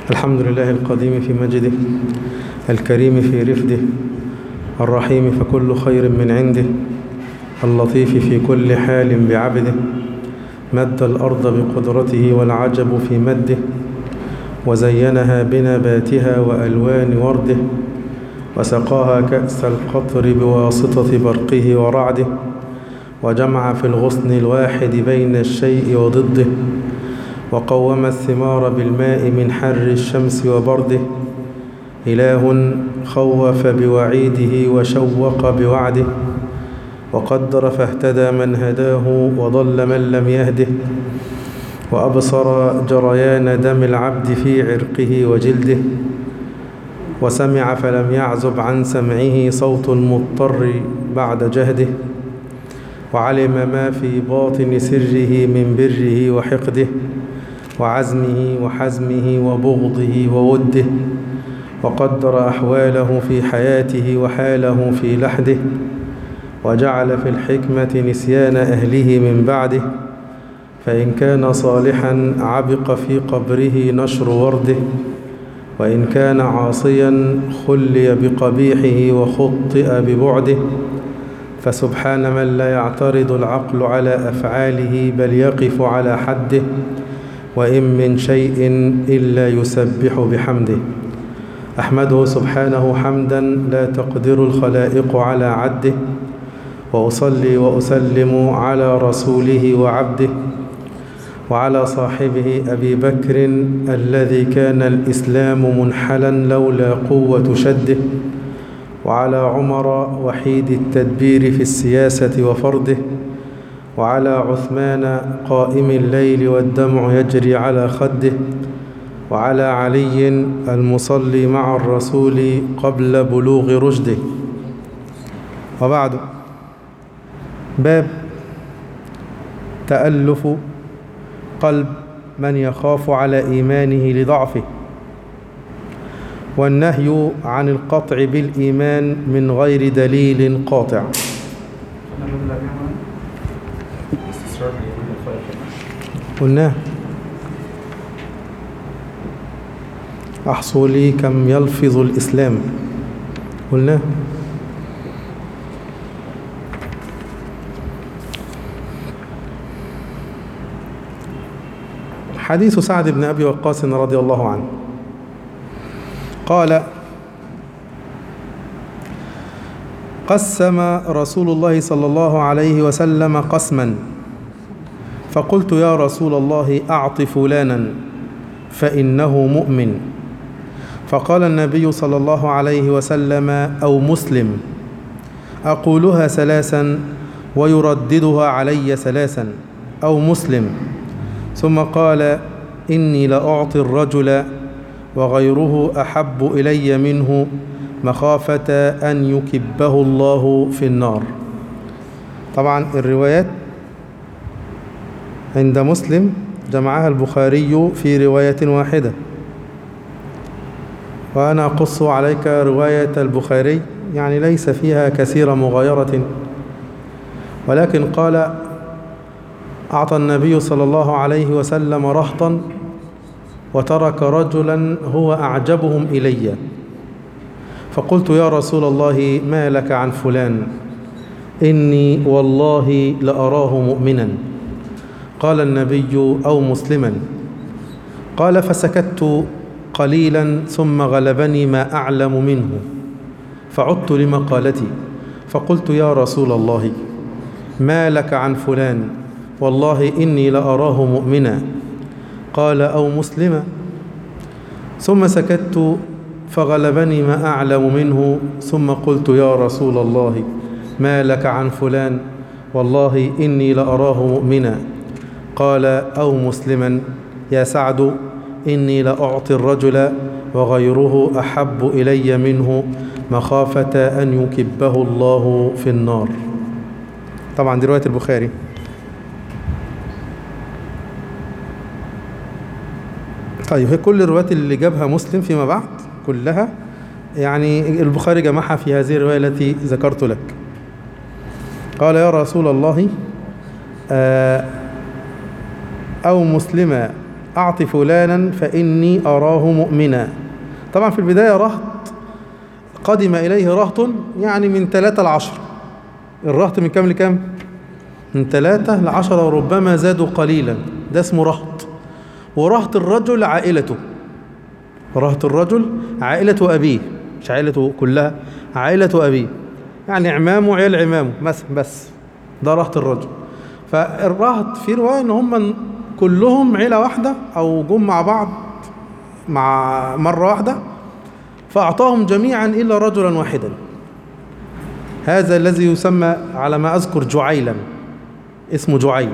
الحمد لله القديم في مجده الكريم في رفده الرحيم فكل خير من عنده اللطيف في كل حال بعبده مد الأرض بقدرته والعجب في مده وزينها بنباتها وألوان ورده وسقاها كأس القطر بواسطة برقه ورعده وجمع في الغصن الواحد بين الشيء وضده وقوم الثمار بالماء من حر الشمس وبرده إله خوف بوعيده وشوق بوعده وقدر فاهتدى من هداه وضل من لم يهده وأبصر جريان دم العبد في عرقه وجلده وسمع فلم يعزب عن سمعه صوت المضطر بعد جهده وعلم ما في باطن سره من بره وحقده وعزمه وحزمه وبغضه ووده وقدر أحواله في حياته وحاله في لحده وجعل في الحكمة نسيان أهله من بعده فإن كان صالحا عبق في قبره نشر ورده وإن كان عاصيا خلي بقبيحه وخطئ ببعده فسبحان من لا يعترض العقل على أفعاله بل يقف على حده وإن من شيء إلا يسبح بحمده أحمده سبحانه حمدا لا تقدر الخلائق على عده وأصلي وأسلم على رسوله وعبده وعلى صاحبه أبي بكر الذي كان الإسلام منحلا لولا قوة شده وعلى عمر وحيد التدبير في السياسة وفرده وعلى عثمان قائم الليل والدمع يجري على خده وعلى علي المصلي مع الرسول قبل بلوغ رشده وبعد باب تألف قلب من يخاف على إيمانه لضعفه والنهي عن القطع بالإيمان من غير دليل قاطع قلناه أحصوا لي كم يلفظ الإسلام قلناه حديث سعد بن أبي وقاص رضي الله عنه قال قسم رسول الله صلى الله عليه وسلم قسما فقلت يا رسول الله أعط فلانا فإنه مؤمن فقال النبي صلى الله عليه وسلم أو مسلم أقولها ثلاثا ويرددها علي ثلاثا أو مسلم ثم قال إني لأعطي الرجل وغيره أحب إلي منه مخافة أن يكبه الله في النار طبعا الروايات عند مسلم جمعها البخاري في رواية واحدة وأنا أقص عليك رواية البخاري يعني ليس فيها كثير مغايرة ولكن قال أعطى النبي صلى الله عليه وسلم رهطا وترك رجلا هو أعجبهم إلي فقلت يا رسول الله ما لك عن فلان إني والله لأراه مؤمنا قال النبي أو مسلما قال فسكت قليلا ثم غلبني ما أعلم منه فعدت لمقالتي فقلت يا رسول الله ما لك عن فلان والله إني لأراه مؤمنا قال أو مسلما ثم سكت فغلبني ما أعلم منه ثم قلت يا رسول الله ما لك عن فلان والله إني لأراه مؤمنا قال أو مسلما يا سعد إني لأعطي الرجل وغيره أحب إلي منه مخافة أن يكبه الله في النار طبعا دي رواية البخاري طيب هي كل الروايات اللي جابها مسلم فيما بعد كلها يعني البخاري جمعها في هذه الرواية التي ذكرت لك قال يا رسول الله أو مسلما أعط فلانا فإني أراه مؤمنا طبعا في البداية رهط قدم إليه رهط يعني من ثلاثة لعشر الرهط من كام لكام من ثلاثة لعشرة وربما زادوا قليلا ده اسمه رهط ورهط الرجل عائلته رهط الرجل عائلة أبيه مش عائلته كلها عائلة أبيه يعني عمامه وعيال عمامه مثلا بس ده رهط الرجل فالرهط في رواية ان هم كلهم عيلة واحدة او جم مع بعض مع مرة واحدة فأعطاهم جميعا إلا رجلا واحدا هذا الذي يسمى على ما أذكر جعيلا اسمه جعيل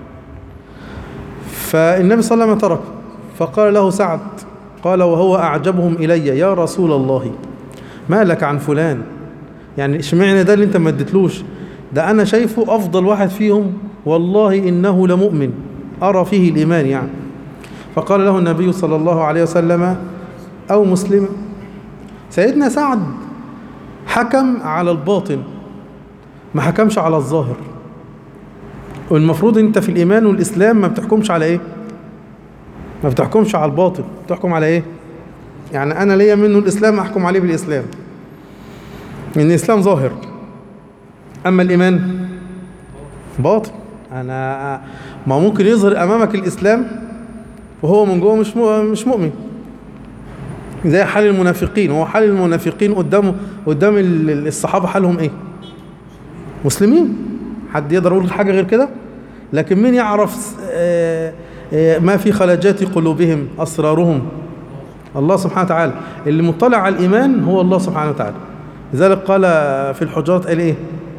فالنبي صلى الله عليه وسلم ترك فقال له سعد قال وهو أعجبهم إلي يا رسول الله ما لك عن فلان يعني اشمعنى ده اللي انت ما اديتلوش ده انا شايفه افضل واحد فيهم والله انه لمؤمن ارى فيه الايمان يعني فقال له النبي صلى الله عليه وسلم او مسلما سيدنا سعد حكم على الباطن ما حكمش على الظاهر والمفروض انت في الايمان والاسلام ما بتحكمش على ايه ما بتحكمش على الباطن بتحكم على ايه يعني انا ليا منه الاسلام احكم عليه بالاسلام ان الاسلام ظاهر اما الايمان باطن انا ما ممكن يظهر امامك الاسلام وهو من جوه مش مش مؤمن زي حال المنافقين هو حال المنافقين قدامه قدام الصحابه حالهم ايه مسلمين حد يقدر يقول حاجه غير كده لكن مين يعرف ما في خلاجات قلوبهم اسرارهم الله سبحانه وتعالى اللي مطلع على الايمان هو الله سبحانه وتعالى لذلك قال في الحجرات قال ايه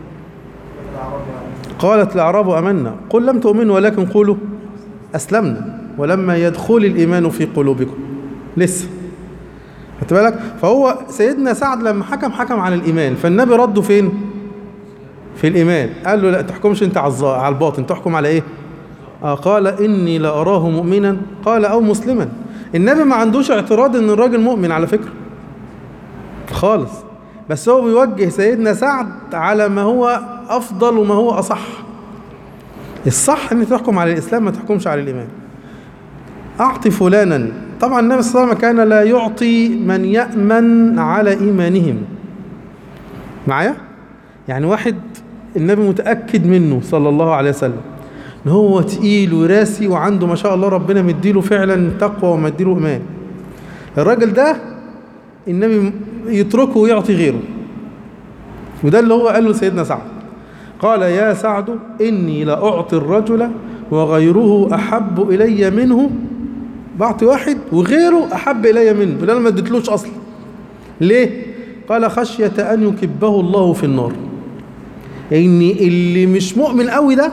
قالت الاعراب امنا قل لم تؤمنوا ولكن قولوا اسلمنا ولما يدخل الايمان في قلوبكم لسه خدت بالك فهو سيدنا سعد لما حكم حكم على الايمان فالنبي رده فين في الايمان قال له لا تحكمش انت على الباطن تحكم على ايه آه قال اني لاراه مؤمنا قال او مسلما النبي ما عندوش اعتراض ان الراجل مؤمن على فكره خالص بس هو بيوجه سيدنا سعد على ما هو افضل وما هو اصح الصح ان تحكم على الاسلام ما تحكمش على الايمان اعطي فلانا طبعا النبي صلى الله عليه وسلم كان لا يعطي من يامن على ايمانهم معايا يعني واحد النبي متاكد منه صلى الله عليه وسلم ان هو تقيل وراسي وعنده ما شاء الله ربنا مديله فعلا تقوى ومديله ايمان الراجل ده النبي يتركه ويعطي غيره وده اللي هو قاله سيدنا سعد قال يا سعد إني لأعطي الرجل وغيره أحب إلي منه بعطي واحد وغيره أحب إلي منه وده أنا ما اديتلوش أصلا ليه؟ قال خشية أن يكبه الله في النار إن اللي مش مؤمن قوي ده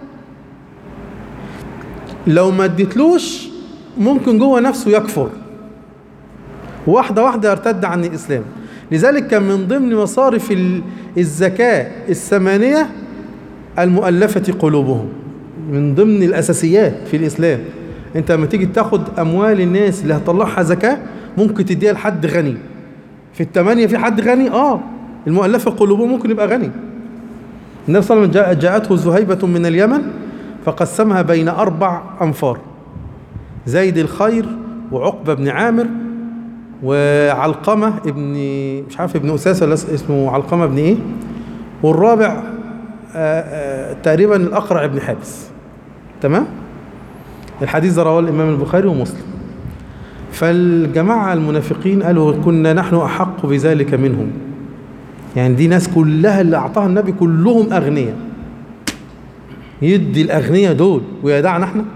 لو ما اديتلوش ممكن جوه نفسه يكفر واحدة واحدة يرتد عن الإسلام لذلك كان من ضمن مصارف الزكاة الثمانية المؤلفة قلوبهم من ضمن الأساسيات في الإسلام أنت لما تيجي تاخد أموال الناس اللي هتطلعها زكاة ممكن تديها لحد غني في الثمانية في حد غني آه المؤلفة قلوبهم ممكن يبقى غني النبي صلى الله عليه وسلم جاءته زهيبة من اليمن فقسمها بين أربع أنفار زيد الخير وعقبة بن عامر وعلقمة ابن مش عارف ابن أساس ولا اسمه علقمة ابن إيه والرابع آآ آآ تقريبا الأقرع ابن حابس تمام الحديث ده رواه الإمام البخاري ومسلم فالجماعة المنافقين قالوا كنا نحن أحق بذلك منهم يعني دي ناس كلها اللي أعطاها النبي كلهم أغنياء يدي الأغنياء دول ويدعنا احنا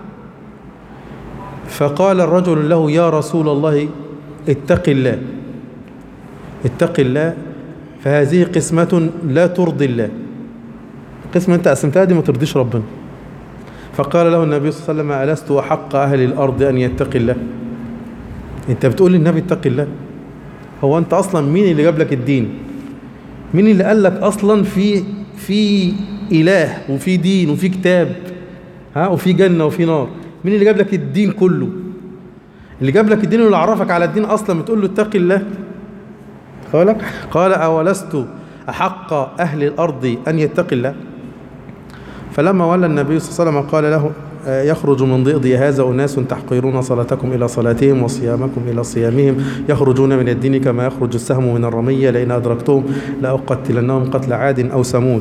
فقال الرجل له يا رسول الله اتق الله اتق الله فهذه قسمة لا ترضي الله قسمة انت قسمتها دي ما ترضيش ربنا فقال له النبي صلى الله عليه وسلم ألست أحق أهل الأرض أن يتقي الله انت بتقول للنبي اتق الله هو انت اصلا مين اللي جاب لك الدين مين اللي قال لك اصلا في في اله وفي دين وفي كتاب ها وفي جنه وفي نار مين اللي جاب لك الدين كله اللي جاب لك الدين واللي عرفك على الدين اصلا بتقول له اتق الله قالك قال اولست احق اهل الارض ان يتقي الله فلما ولى النبي صلى الله عليه وسلم قال له يخرج من ضئضي هذا أناس تحقرون صلاتكم إلى صلاتهم وصيامكم إلى صيامهم يخرجون من الدين كما يخرج السهم من الرمية لئن أدركتهم لأقتلنهم قتل عاد أو ثمود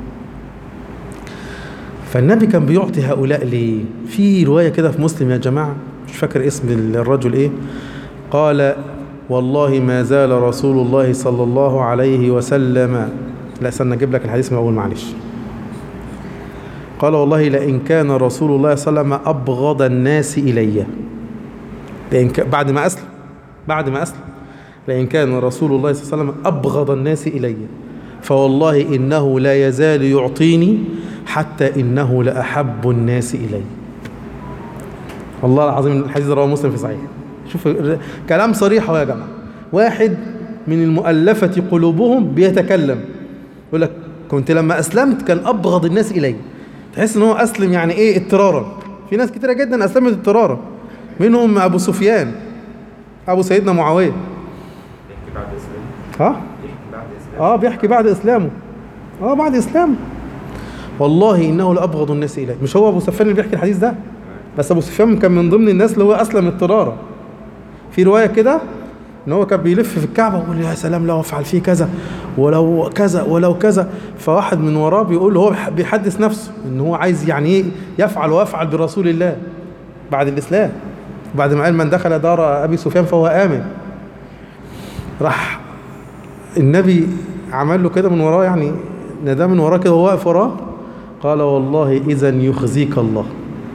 فالنبي كان بيعطي هؤلاء ليه في رواية كده في مسلم يا جماعة مش فاكر اسم الرجل ايه قال والله ما زال رسول الله صلى الله عليه وسلم لا استنى اجيب لك الحديث من اول معلش قال والله لئن كان رسول الله صلى الله عليه وسلم ابغض الناس الي لئن ك... بعد ما اسلم بعد ما اسلم لئن كان رسول الله صلى الله عليه وسلم ابغض الناس الي فوالله انه لا يزال يعطيني حتى انه لاحب الناس الي والله العظيم الحديث رواه مسلم في صحيح شوف كلام صريح يا جماعه واحد من المؤلفه قلوبهم بيتكلم يقول لك كنت لما اسلمت كان ابغض الناس الي تحس ان هو اسلم يعني ايه اضطرارا في ناس كتيره جدا اسلمت اضطرارا منهم ابو سفيان ابو سيدنا معاويه يحكي بعد اسلام ها يحكي بعد اسلام اه بيحكي بعد اسلامه اه بعد اسلامه والله انه لابغض الناس الي مش هو ابو سفيان اللي بيحكي الحديث ده بس ابو سفيان كان من ضمن الناس اللي هو اسلم اضطرارا في روايه كده ان هو كان بيلف في الكعبه ويقول يا سلام لو افعل فيه كذا ولو كذا ولو كذا فواحد من وراه بيقول له هو بيحدث نفسه ان هو عايز يعني ايه يفعل ويفعل برسول الله بعد الاسلام بعد ما قال من دخل دار ابي سفيان فهو امن راح النبي عمل له كده من وراه يعني ناداه من وراه كده وهو واقف وراه قال والله اذا يخزيك الله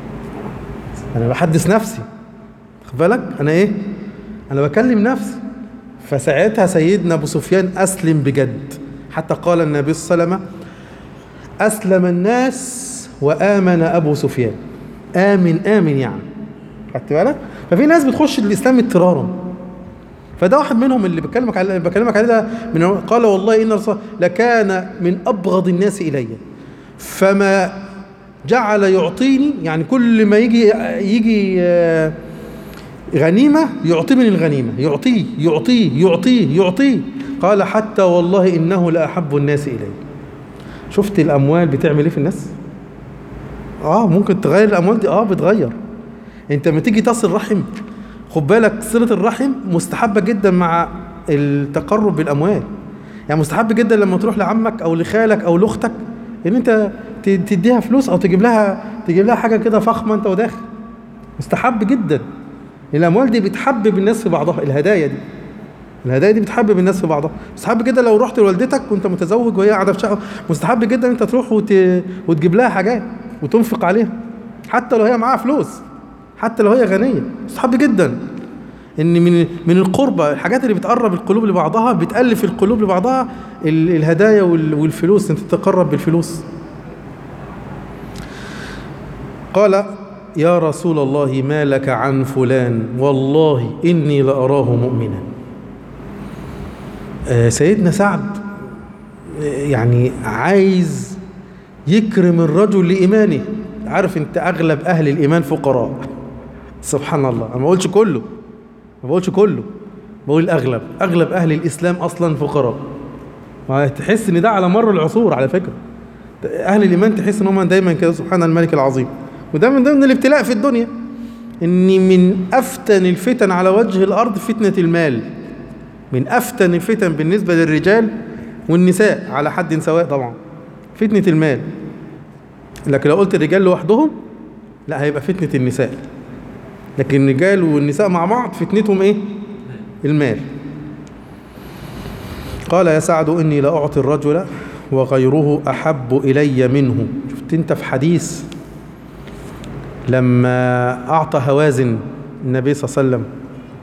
انا بحدث نفسي خد بالك انا ايه انا بكلم نفسي فساعتها سيدنا ابو سفيان اسلم بجد حتى قال النبي صلى الله عليه وسلم اسلم الناس وامن ابو سفيان امن امن يعني خدت بالك ففي ناس بتخش الاسلام اضطرارا فده واحد منهم اللي بكلمك عليه بكلمك عليه ده من قال والله ان الرسول لكان من ابغض الناس الي فما جعل يعطيني يعني كل ما يجي يجي آه، غنيمة يعطي من الغنيمة يعطيه يعطيه يعطيه يعطيه قال حتى والله إنه لأحب الناس إلي شفت الأموال بتعمل إيه في الناس آه ممكن تغير الأموال دي آه بتغير أنت لما تيجي تصل رحم خد بالك صلة الرحم مستحبة جدا مع التقرب بالأموال يعني مستحب جدا لما تروح لعمك أو لخالك أو لأختك إن أنت ت- تديها فلوس أو تجيب لها تجيب لها حاجة كده فخمة أنت وداخل مستحب جدا الاموال دي بتحبب الناس في بعضها الهدايا دي الهدايا دي بتحبب الناس في بعضها مستحب جدا لو رحت لوالدتك وانت متزوج وهي قاعده في شقه مستحب جدا انت تروح وت... وتجيب لها حاجات وتنفق عليها حتى لو هي معاها فلوس حتى لو هي غنيه مستحب جدا ان من من القربة الحاجات اللي بتقرب القلوب لبعضها بتالف القلوب لبعضها ال- الهدايا وال- والفلوس انت تتقرب بالفلوس قال يا رسول الله ما لك عن فلان والله إني لأراه مؤمنا آه، سيدنا سعد آه، يعني عايز يكرم الرجل لإيمانه عارف انت أغلب أهل الإيمان فقراء سبحان الله أنا ما بقولش كله ما بقولش كله بقول الأغلب أغلب أهل الإسلام أصلا فقراء وتحس إن ده على مر العصور على فكرة أهل الإيمان تحس إن هم دايما كده سبحان الملك العظيم وده من ضمن الابتلاء في الدنيا ان من افتن الفتن على وجه الارض فتنه المال من افتن الفتن بالنسبه للرجال والنساء على حد سواء طبعا فتنه المال لكن لو قلت الرجال لوحدهم لا هيبقى فتنه النساء لكن الرجال والنساء مع بعض فتنتهم ايه المال قال يا سعد اني لاعطي الرجل وغيره احب الي منه شفت انت في حديث لما أعطى هوازن النبي صلى الله عليه وسلم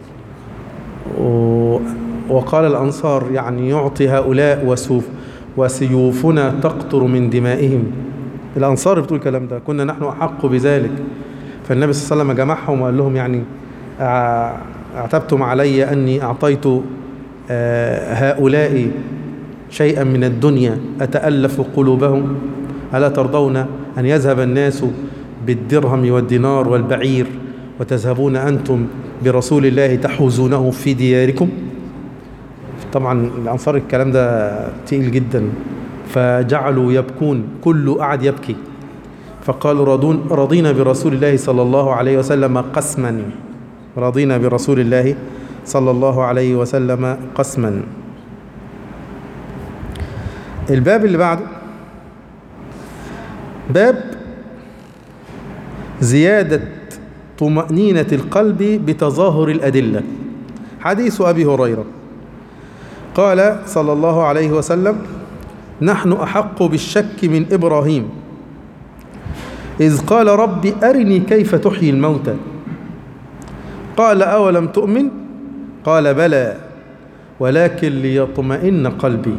و- وقال الأنصار يعني يعطي هؤلاء وسوف وسيوفنا تقطر من دمائهم الأنصار بتقول الكلام ده كنا نحن أحق بذلك فالنبي صلى الله عليه وسلم جمعهم وقال لهم يعني ع- اعتبتم علي أني أعطيت آه، هؤلاء شيئا من الدنيا أتألف قلوبهم ألا ترضون أن يذهب الناس بالدرهم والدينار والبعير وتذهبون أنتم برسول الله تحوزونه في دياركم طبعا الأنصار الكلام ده تقيل جدا فجعلوا يبكون كله قعد يبكي فقالوا رضون رضينا برسول الله صلى الله عليه وسلم قسما رضينا برسول الله صلى الله عليه وسلم قسما الباب اللي بعده باب زيادة طمأنينة القلب بتظاهر الأدلة حديث أبي هريرة قال صلى الله عليه وسلم نحن أحق بالشك من إبراهيم إذ قال رب أرني كيف تحيي الموتى قال أولم تؤمن قال بلى ولكن ليطمئن قلبي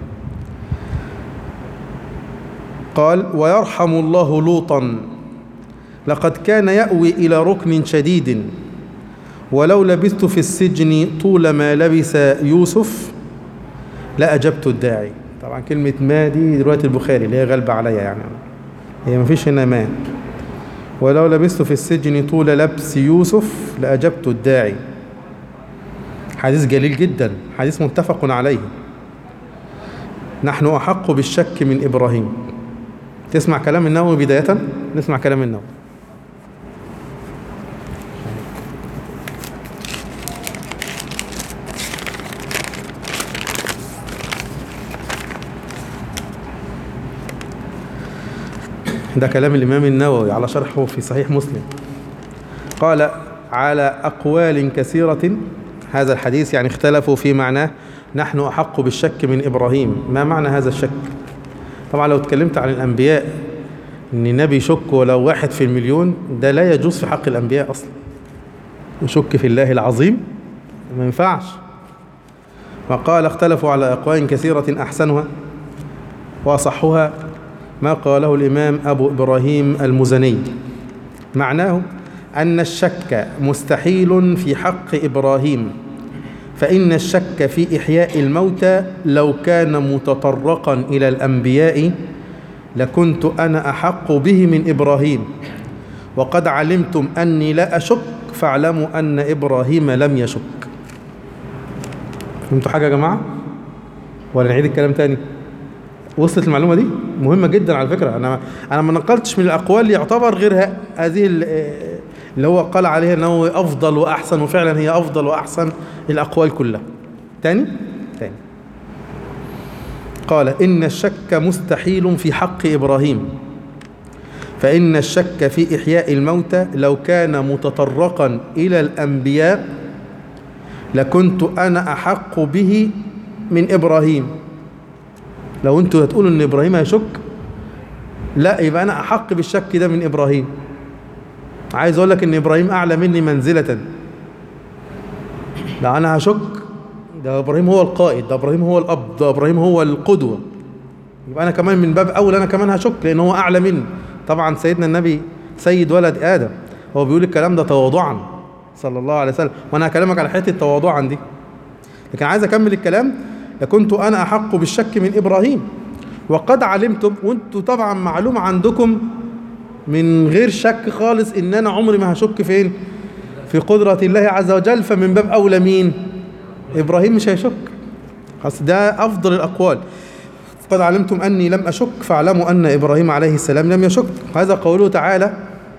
قال ويرحم الله لوطا لقد كان يأوي إلى ركن شديد ولو لبثت في السجن طول ما لبس يوسف لأجبت الداعي طبعا كلمة ما دي رواية البخاري اللي هي غالبة عليا يعني هي مفيش هنا ما ولو لبثت في السجن طول لبس يوسف لأجبت الداعي حديث جليل جدا حديث متفق عليه نحن أحق بالشك من إبراهيم تسمع كلام النووي بداية نسمع كلام النووي ده كلام الإمام النووي على شرحه في صحيح مسلم قال على أقوال كثيرة هذا الحديث يعني اختلفوا في معناه نحن أحق بالشك من إبراهيم ما معنى هذا الشك طبعا لو اتكلمت عن الأنبياء إن نبي يشك ولو واحد في المليون ده لا يجوز في حق الأنبياء أصلا يشك في الله العظيم ما ينفعش وقال اختلفوا على أقوال كثيرة أحسنها وأصحها ما قاله الإمام أبو إبراهيم المزني معناه أن الشك مستحيل في حق إبراهيم فإن الشك في إحياء الموتى لو كان متطرقا إلى الأنبياء لكنت أنا أحق به من إبراهيم وقد علمتم أني لا أشك فاعلموا أن إبراهيم لم يشك فهمتوا حاجة يا جماعة؟ ولا نعيد الكلام تاني؟ وصلت المعلومة دي مهمة جدا على فكرة أنا أنا ما نقلتش من الأقوال اللي يعتبر غير هذه اللي هو قال عليها أنه أفضل وأحسن وفعلا هي أفضل وأحسن الأقوال كلها تاني تاني قال إن الشك مستحيل في حق إبراهيم فإن الشك في إحياء الموتى لو كان متطرقا إلى الأنبياء لكنت أنا أحق به من إبراهيم لو أنتوا هتقولوا إن إبراهيم هيشك لا يبقى أنا أحق بالشك ده من إبراهيم عايز أقول لك إن إبراهيم أعلى مني منزلة لا أنا هشك ده إبراهيم هو القائد ده إبراهيم هو الأب ده إبراهيم هو القدوة يبقى أنا كمان من باب أول أنا كمان هشك لأن هو أعلى مني طبعا سيدنا النبي سيد ولد آدم هو بيقول الكلام ده تواضعا صلى الله عليه وسلم وأنا هكلمك على حتة تواضعا دي لكن عايز أكمل الكلام لكنت أنا أحق بالشك من إبراهيم وقد علمتم وانتوا طبعا معلوم عندكم من غير شك خالص ان انا عمري ما هشك فين في قدرة الله عز وجل فمن باب اولى مين ابراهيم مش هيشك خلاص ده افضل الاقوال قد علمتم اني لم اشك فاعلموا ان ابراهيم عليه السلام لم يشك هذا قوله تعالى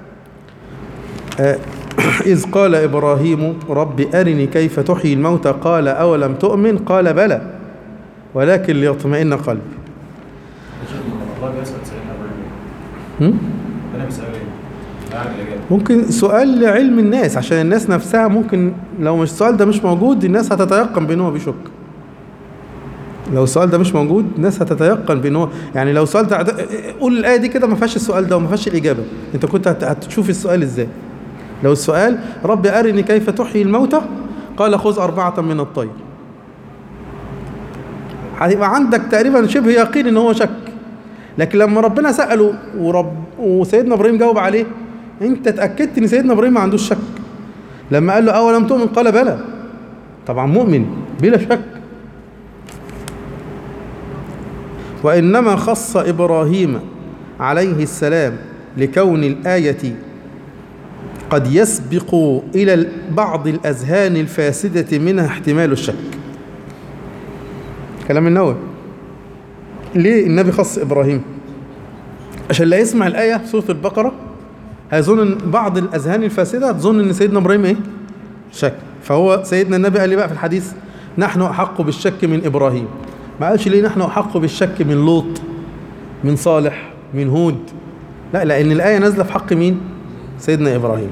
آه إذ قال إبراهيم رب أرني كيف تحيي الموتى قال أولم تؤمن قال بلى ولكن ليطمئن قلبي الله بيسأل سيدنا إبراهيم هم؟ أنا بسأل إيه؟ قاعد الإجابة ممكن سؤال لعلم الناس عشان الناس نفسها ممكن لو مش السؤال ده مش موجود الناس هتتيقن بان هو بيشك لو السؤال ده مش موجود الناس هتتيقن بان هو يعني لو السؤال ده قول الايه دي كده ما فيهاش السؤال ده وما فيهاش الاجابه انت كنت هت- هتشوف السؤال ازاي لو السؤال رب ارني كيف تحيي الموتى قال خذ اربعه من الطير هيبقى عندك تقريبا شبه يقين ان هو شك لكن لما ربنا سأله ورب وسيدنا ابراهيم جاوب عليه انت اتأكدت ان سيدنا ابراهيم ما عندوش شك لما قال له اولم تؤمن قال بلى طبعا مؤمن بلا شك وانما خص ابراهيم عليه السلام لكون الايه قد يسبق الى بعض الاذهان الفاسده منها احتمال الشك كلام النووي ليه النبي خص ابراهيم عشان اللي يسمع الآية في سورة البقرة هيظن ان بعض الأذهان الفاسدة هتظن إن سيدنا إبراهيم إيه؟ شك فهو سيدنا النبي قال لي بقى في الحديث نحن أحق بالشك من إبراهيم ما قالش ليه نحن أحق بالشك من لوط من صالح من هود لا لأن الآية نازلة في حق مين؟ سيدنا إبراهيم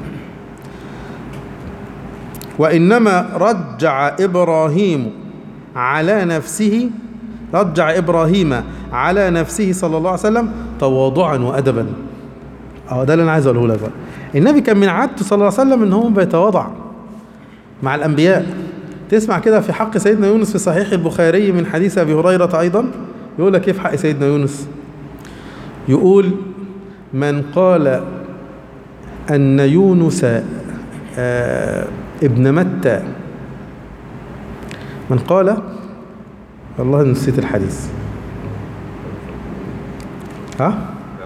وإنما رجع إبراهيم على نفسه رجع إبراهيم على نفسه صلى الله عليه وسلم تواضعا وأدبا أهو ده اللي أنا عايز أقوله لك بقى النبي كان من عادته صلى الله عليه وسلم إن هو بيتواضع مع الأنبياء تسمع كده في حق سيدنا يونس في صحيح البخاري من حديث أبي هريرة أيضا يقول لك كيف حق سيدنا يونس يقول من قال أن يونس آه ابن متى من قال والله نسيت الحديث ها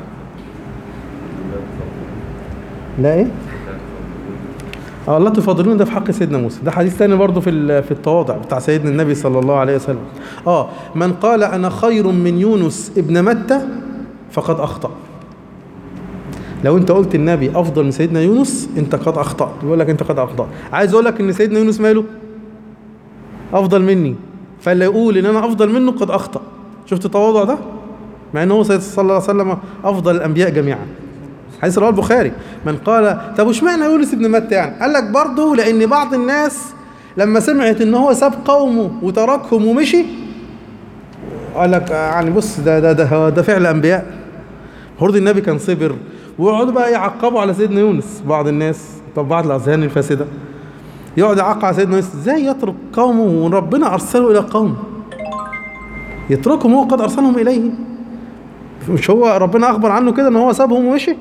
لا ايه اه الله تفضلون ده في حق سيدنا موسى ده حديث تاني برضه في ال- في التواضع بتاع سيدنا النبي صلى الله عليه وسلم اه من قال انا خير من يونس ابن متى فقد اخطأ لو انت قلت النبي افضل من سيدنا يونس انت قد اخطأت بيقول لك انت قد اخطأت عايز اقول لك ان سيدنا يونس ماله افضل مني فاللي يقول ان انا افضل منه قد اخطأ شفت التواضع ده مع ان هو صلى الله عليه وسلم افضل الانبياء جميعا حديث رواه البخاري من قال طب واشمعنى يونس ابن متى يعني قال لك برضه لان بعض الناس لما سمعت ان هو ساب قومه وتركهم ومشي قال لك يعني بص ده ده ده, ده فعل انبياء هرد النبي كان صبر ويقعدوا بقى يعقبوا على سيدنا يونس بعض الناس طب بعض الاذهان الفاسده يقعد يعقب على سيدنا يونس ازاي يترك قومه وربنا ارسله الى قوم يتركهم هو قد ارسلهم اليه مش هو ربنا اخبر عنه كده ان هو سابهم ومشي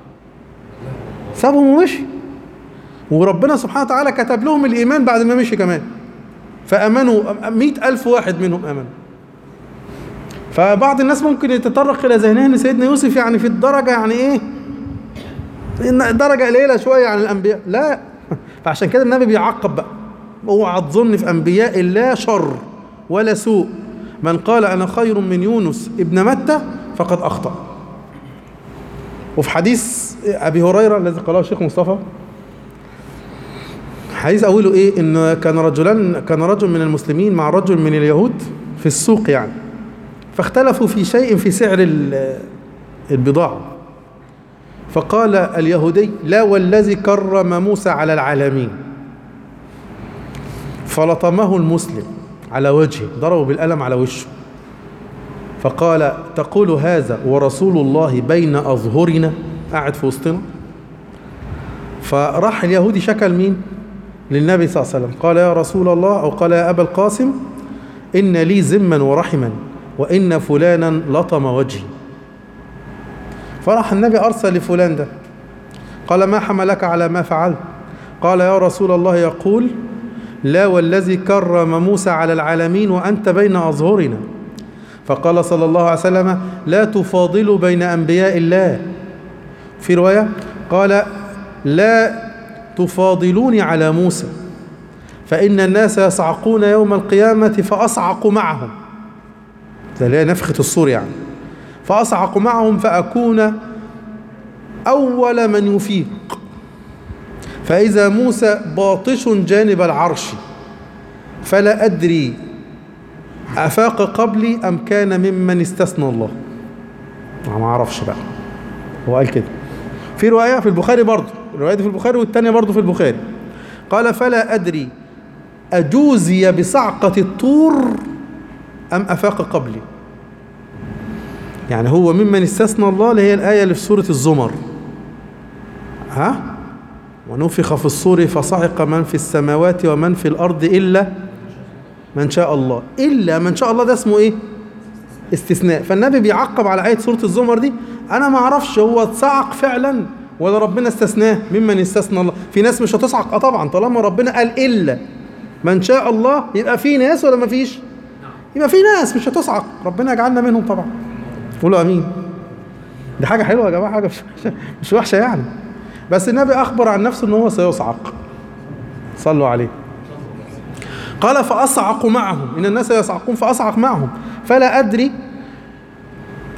سابهم ومشي وربنا سبحانه وتعالى كتب لهم الايمان بعد ما مشي كمان فامنوا مئة الف واحد منهم امنوا فبعض الناس ممكن يتطرق الى ذهنه ان سيدنا يوسف يعني في الدرجه يعني ايه إن درجه قليله شويه عن الانبياء لا فعشان كده النبي بيعقب بقى اوعى تظن في انبياء الله شر ولا سوء من قال انا خير من يونس ابن متى فقد اخطا وفي حديث ابي هريره الذي قاله الشيخ مصطفى حديث اوله ايه ان كان رجلان كان رجل من المسلمين مع رجل من اليهود في السوق يعني فاختلفوا في شيء في سعر ال- البضاعة فقال اليهودي لا والذي كرم موسى على العالمين فلطمه المسلم على وجهه ضربه بالقلم على وشه فقال تقول هذا ورسول الله بين أظهرنا قاعد في وسطنا فراح اليهودي شكى لمين للنبي صلى الله عليه وسلم قال يا رسول الله أو قال يا أبا القاسم إن لي زما ورحما وإن فلانا لطم وجهي فراح النبي أرسل لفلان ده قال ما حملك على ما فعلت قال يا رسول الله يقول لا والذي كرم موسى على العالمين وأنت بين أظهرنا فقال صلى الله عليه وسلم لا تفاضلوا بين أنبياء الله في رواية قال لا تفاضلوني على موسى فإن الناس يصعقون يوم القيامة فأصعق معهم ده اللي هي نفخة الصور يعني فأصعق معهم فأكون أول من يفيق فإذا موسى باطش جانب العرش فلا أدري أفاق قبلي أم كان ممن استثنى الله ما أعرفش بقى هو قال كده في رواية في البخاري برضه الرواية دي في البخاري والتانية برضه في البخاري قال فلا أدري أجوزي بصعقة الطور أم أفاق قبلي يعني هو ممن استثنى الله اللي هي الآية اللي في سورة الزمر ها ونفخ في الصور فصعق من في السماوات ومن في الأرض إلا من شاء الله إلا من شاء الله ده اسمه إيه استثناء فالنبي بيعقب على آية سورة الزمر دي أنا ما أعرفش هو اتصعق فعلا ولا ربنا استثناه ممن استثنى الله في ناس مش هتصعق اه طبعا طالما ربنا قال إلا من شاء الله يبقى في ناس ولا ما فيش يبقى في ناس مش هتصعق ربنا يجعلنا منهم طبعا قولوا امين دي حاجه حلوه يا جماعه حاجه مش وحشه مش وحشه يعني بس النبي اخبر عن نفسه ان هو سيصعق صلوا عليه قال فاصعق معهم ان الناس يصعقون فاصعق معهم فلا ادري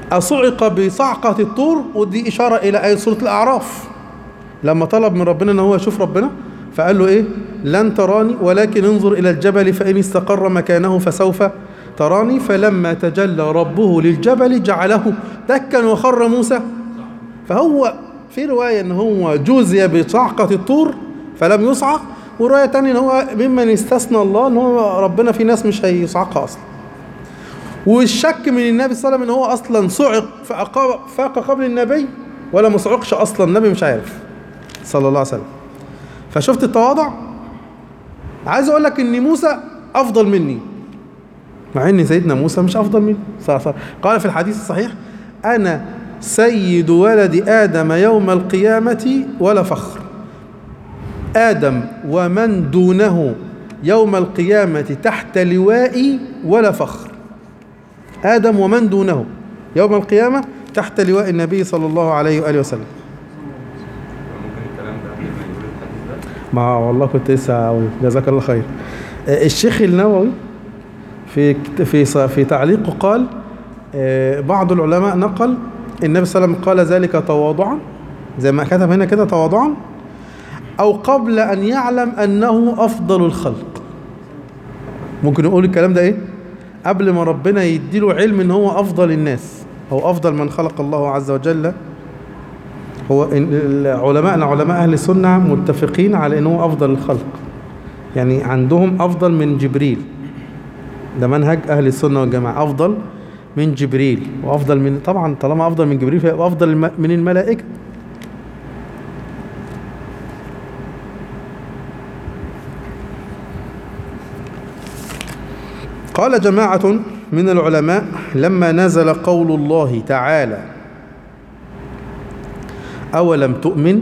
أصعق بصعقة الطور ودي إشارة إلى آية سورة الأعراف لما طلب من ربنا ان هو يشوف ربنا فقال له ايه لن تراني ولكن انظر الى الجبل فان استقر مكانه فسوف تراني فلما تجلى ربه للجبل جعله دكا وخر موسى فهو في رواية ان هو جوزي بصعقة الطور فلم يصعق ورواية تانية ان هو ممن استثنى الله ان هو ربنا في ناس مش هيصعقها اصلا والشك من النبي صلى الله عليه وسلم ان هو اصلا صعق فأقا- فاق قبل النبي ولا ما صعقش اصلا النبي مش عارف صلى الله عليه وسلم فشفت التواضع عايز اقول لك ان موسى افضل مني مع ان سيدنا موسى مش افضل مني صلى الله عليه وسلم قال في الحديث الصحيح انا سيد ولد ادم يوم القيامه ولا فخر ادم ومن دونه يوم القيامه تحت لوائي ولا فخر ادم ومن دونه يوم القيامه تحت لواء النبي صلى الله عليه واله وسلم ممكن الكلام ده قبل ما يقول الحديث ده ما والله كنت لسه هقول جزاك الله خير آه، الشيخ النووي في كت- في ص- في تعليقه قال آه، بعض العلماء نقل النبي صلى الله عليه وسلم قال ذلك تواضعا زي ما كتب هنا كده تواضعا او قبل ان يعلم انه افضل الخلق ممكن نقول الكلام ده ايه قبل ما ربنا يديله علم ان هو افضل الناس او افضل من خلق الله عز وجل هو إن- ال- علماءنا علماء أهل السنة متفقين على أنه أفضل الخلق يعني عندهم أفضل من جبريل ده منهج أهل السنة والجماعة أفضل من جبريل وأفضل من طبعا طالما أفضل من جبريل فيبقى أفضل الم- من الملائكة قال جماعة من العلماء لما نزل قول الله تعالى أولم تؤمن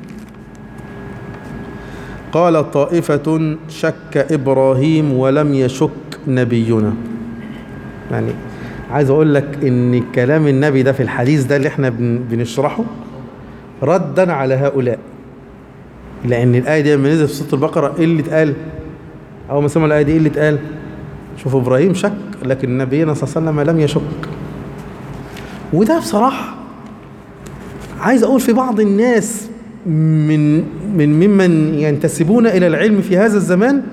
قال طائفة شك إبراهيم ولم يشك نبينا يعني عايز أقول لك إن كلام النبي ده في الحديث ده اللي احنا بن- بنشرحه ردا على هؤلاء لأن الآية دي لما نزلت في سورة البقرة إيه اللي اتقال؟ أول ما سمعوا الآية دي إيه اللي اتقال؟ شوفوا إبراهيم شك لكن نبينا صلى الله عليه وسلم لم يشك وده بصراحة عايز اقول في بعض الناس من من ممن ينتسبون الى العلم في هذا الزمان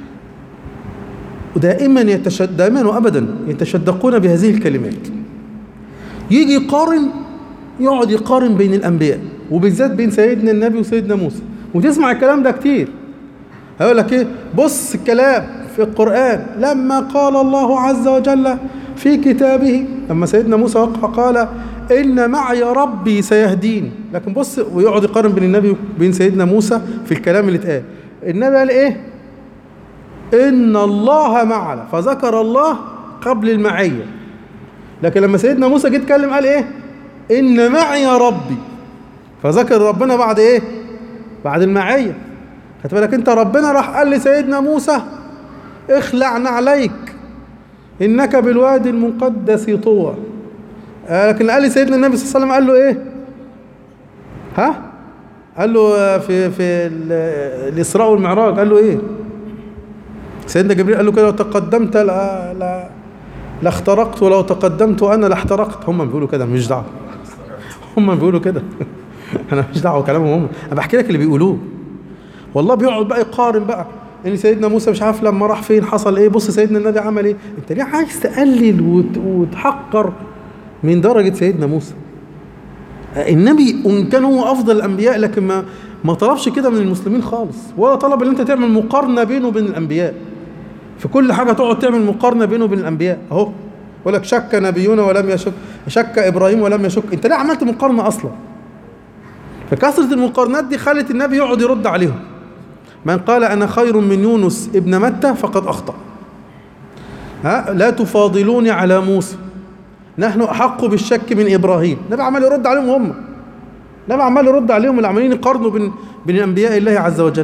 ودائما يتشد دائما وابدا يتشدقون بهذه الكلمات يجي يقارن يقعد يقارن بين الانبياء وبالذات بين سيدنا النبي وسيدنا موسى وتسمع الكلام ده كتير هيقول لك ايه بص الكلام في القرآن لما قال الله عز وجل في كتابه لما سيدنا موسى وقع قال إن معي ربي سيهدين لكن بص ويقعد يقارن بين النبي وبين سيدنا موسى في الكلام اللي اتقال النبي قال ايه إن الله معنا فذكر الله قبل المعية لكن لما سيدنا موسى جه يتكلم قال ايه إن معي ربي فذكر ربنا بعد ايه بعد المعية خدت بالك انت ربنا راح قال لسيدنا موسى اخلع نعليك انك بالوادي المقدس طوى آه لكن قال لسيدنا النبي صلى الله عليه وسلم قال له ايه ها قال له آه، في في ال- الاسراء والمعراج قال له ايه سيدنا جبريل قال له كده لو تقدمت لا لا لاخترقت ولو تقدمت انا لاحترقت هم بيقولوا كده مش دعوه هم بيقولوا كده انا مش دعوه كلامهم هم انا بحكي لك اللي بيقولوه والله بيقعد بقى يقارن بقى ان سيدنا موسى مش عارف لما راح فين حصل ايه بص سيدنا النبي عمل ايه انت ليه عايز تقلل وت- وتحقر من درجه سيدنا موسى النبي وان كان هو افضل الانبياء لكن ما ما طلبش كده من المسلمين خالص ولا طلب ان انت تعمل مقارنه بينه وبين الانبياء في كل حاجه تقعد تعمل مقارنه بينه وبين الانبياء اهو يقول لك شك نبينا ولم يشك شك ابراهيم ولم يشك انت ليه عملت مقارنه اصلا فكثره المقارنات دي خلت النبي يقعد يرد عليهم من قال انا خير من يونس ابن متى فقد اخطا ها لا تفاضلوني على موسى نحن احق بالشك من ابراهيم النبي عمال يرد عليهم هم النبي عمال يرد عليهم اللي عمالين يقارنوا بين بين انبياء الله عز وجل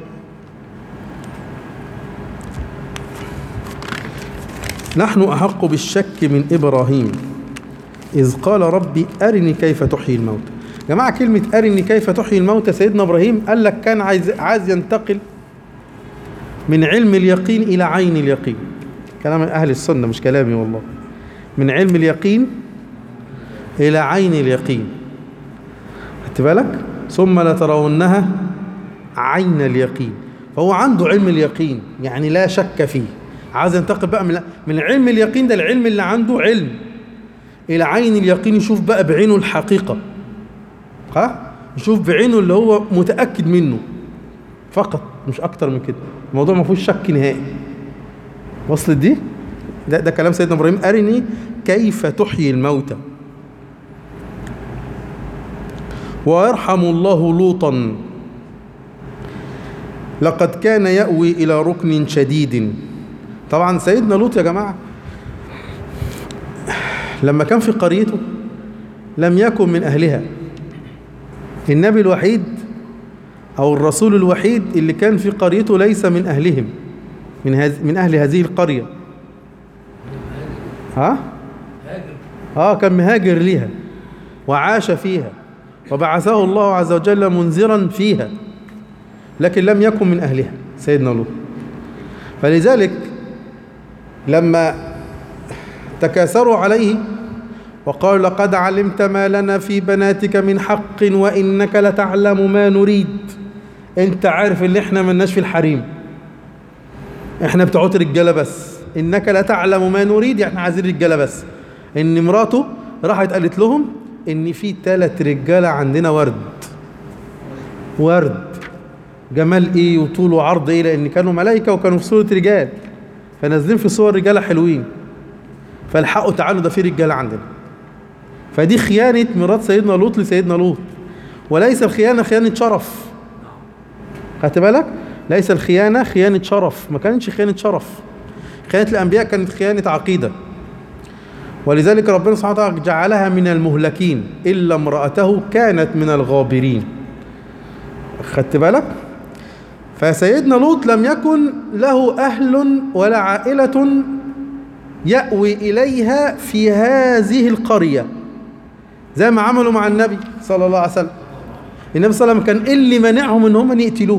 نحن احق بالشك من ابراهيم اذ قال ربي ارني كيف تحيي الموتى جماعه كلمه ارني كيف تحيي الموتى سيدنا ابراهيم قال لك كان عايز عايز ينتقل من علم اليقين الى عين اليقين كلام اهل السنه مش كلامي والله من علم اليقين إلى عين اليقين خدت بالك ثم لترونها عين اليقين فهو عنده علم اليقين يعني لا شك فيه عايز ينتقل بقى من من علم اليقين ده العلم اللي عنده علم إلى عين اليقين يشوف بقى بعينه الحقيقة ها يشوف بعينه اللي هو متأكد منه فقط مش أكتر من كده الموضوع ما فيهوش شك نهائي وصلت دي ده, ده كلام سيدنا إبراهيم أرني كيف تحيي الموتى ويرحم الله لوطا لقد كان يأوي إلى ركن شديد طبعا سيدنا لوط يا جماعة لما كان في قريته لم يكن من أهلها النبي الوحيد أو الرسول الوحيد اللي كان في قريته ليس من أهلهم من, هز من أهل هذه القرية ها؟ آه كان مهاجر ليها وعاش فيها وبعثه الله عز وجل منذرا فيها لكن لم يكن من أهلها سيدنا لوط فلذلك لما تكاثروا عليه وقالوا لقد علمت ما لنا في بناتك من حق وإنك لتعلم ما نريد انت عارف اللي احنا ملناش في الحريم احنا بتوعات رجاله بس انك لتعلم ما نريد احنا عايزين رجاله بس ان مراته راحت قالت لهم ان في ثلاث رجاله عندنا ورد ورد جمال ايه وطول وعرض ايه لان كانوا ملائكه وكانوا في صوره رجال فنازلين في صور رجاله حلوين فالحقوا تعالوا ده في رجاله عندنا فدي خيانه مرات سيدنا لوط لسيدنا لوط وليس الخيانه خيانه شرف خدت بالك ليس الخيانه خيانه شرف ما كانتش خيانه شرف خيانه الانبياء كانت خيانه عقيده ولذلك ربنا سبحانه وتعالى جعلها من المهلكين الا امراته كانت من الغابرين خدت بالك فسيدنا لوط لم يكن له أهل ولا عائلة يأوي إليها في هذه القرية زي ما عملوا مع النبي صلى الله عليه وسلم النبي صلى الله عليه وسلم كان إيه اللي منعهم ان هم يقتلوه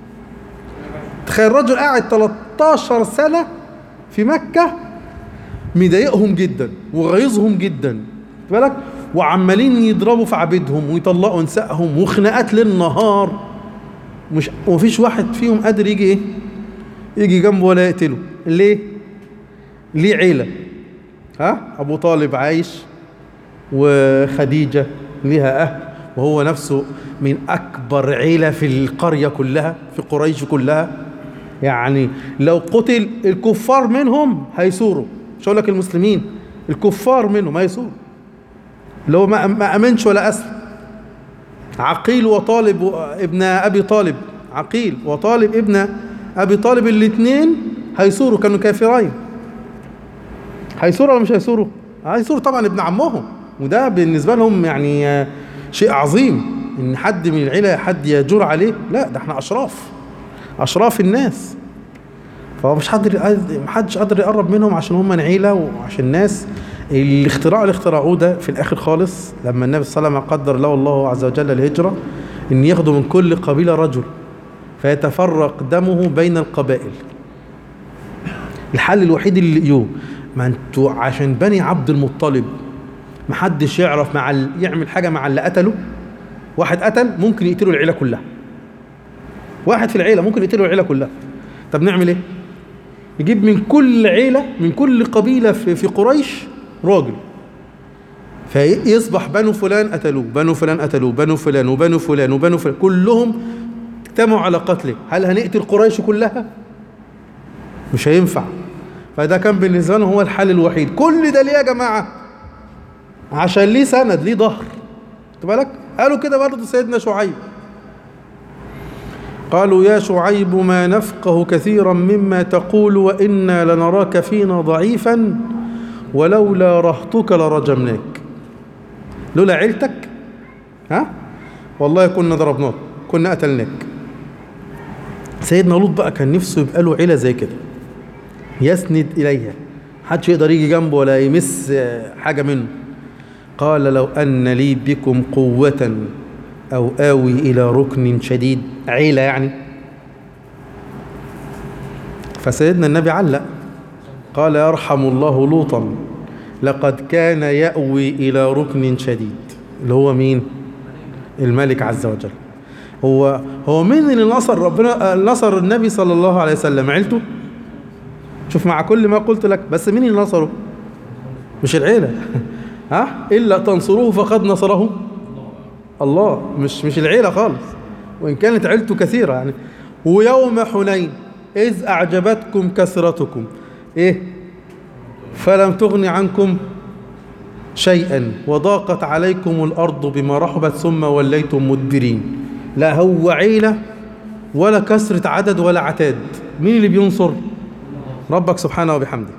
تخيل رجل قاعد 13 سنة في مكة مضايقهم جدا وغيظهم جدا بالك وعمالين يضربوا في عبيدهم ويطلقوا نسائهم وخناقات ليل نهار مش ومفيش واحد فيهم قادر يجي ايه يجي جنبه ولا يقتله ليه ليه عيلة ها ابو طالب عايش وخديجة ليها اهل وهو نفسه من اكبر عيلة في القرية كلها في قريش كلها يعني لو قتل الكفار منهم هيثوروا مش هقول لك المسلمين الكفار منهم هيثوروا اللي هو ما ما امنش ولا اسلم عقيل وطالب ابن ابي طالب عقيل وطالب ابن ابي طالب الاثنين هيثوروا كانوا كافرين هيثوروا ولا مش هيثوروا هيثوروا طبعا ابن عمهم وده بالنسبه لهم يعني شيء عظيم ان حد من العيله حد يجور عليه لا ده احنا اشراف اشراف الناس فهو مش حد محدش قادر يقرب منهم عشان هم عيله وعشان ناس الاختراع اللي اخترعوه ده في الاخر خالص لما النبي صلى الله عليه وسلم قدر له الله عز وجل الهجره ان ياخدوا من كل قبيله رجل فيتفرق دمه بين القبائل الحل الوحيد اللي لقيوه ما انتوا عشان بني عبد المطلب محدش يعرف مع ال... يعمل حاجه مع اللي قتله واحد قتل ممكن يقتلوا العيله كلها واحد في العيله ممكن يقتلوا العيله كلها طب نعمل ايه يجيب من كل عيله من كل قبيله في, في قريش راجل فيصبح بنو فلان قتلوه بنو فلان قتلوه بنو فلان وبنو فلان وبنو فلان كلهم اجتمعوا على قتله هل هنقتل قريش كلها مش هينفع فده كان بالنسبه لهم هو الحل الوحيد كل ده ليه يا جماعه عشان ليه سند ليه ظهر خد بالك قالوا كده برضه سيدنا شعيب قالوا يا شعيب ما نفقه كثيرا مما تقول وإنا لنراك فينا ضعيفا ولولا رهطك لرجمناك لولا عيلتك ها والله كنا ضربناك كنا قتلناك سيدنا لوط بقى كان نفسه يبقى له عيله زي كده يسند اليها محدش يقدر يجي جنبه ولا يمس حاجه منه قال لو ان لي بكم قوه او اوي الى ركن شديد عيله يعني فسيدنا النبي علق قال يرحم الله لوطا لقد كان يأوي إلى ركن شديد اللي هو مين الملك عز وجل هو هو مين اللي نصر ربنا نصر النبي صلى الله عليه وسلم عيلته شوف مع كل ما قلت لك بس مين اللي نصره مش العيلة ها إلا تنصروه فقد نصره الله مش مش العيلة خالص وإن كانت عيلته كثيرة يعني ويوم حنين إذ أعجبتكم كثرتكم إيه فلم تغن عنكم شيئا وضاقت عليكم الأرض بما رحبت ثم وليتم مدبرين لا هو عيلة ولا كثرة عدد ولا عتاد مين اللي بينصر ربك سبحانه وبحمده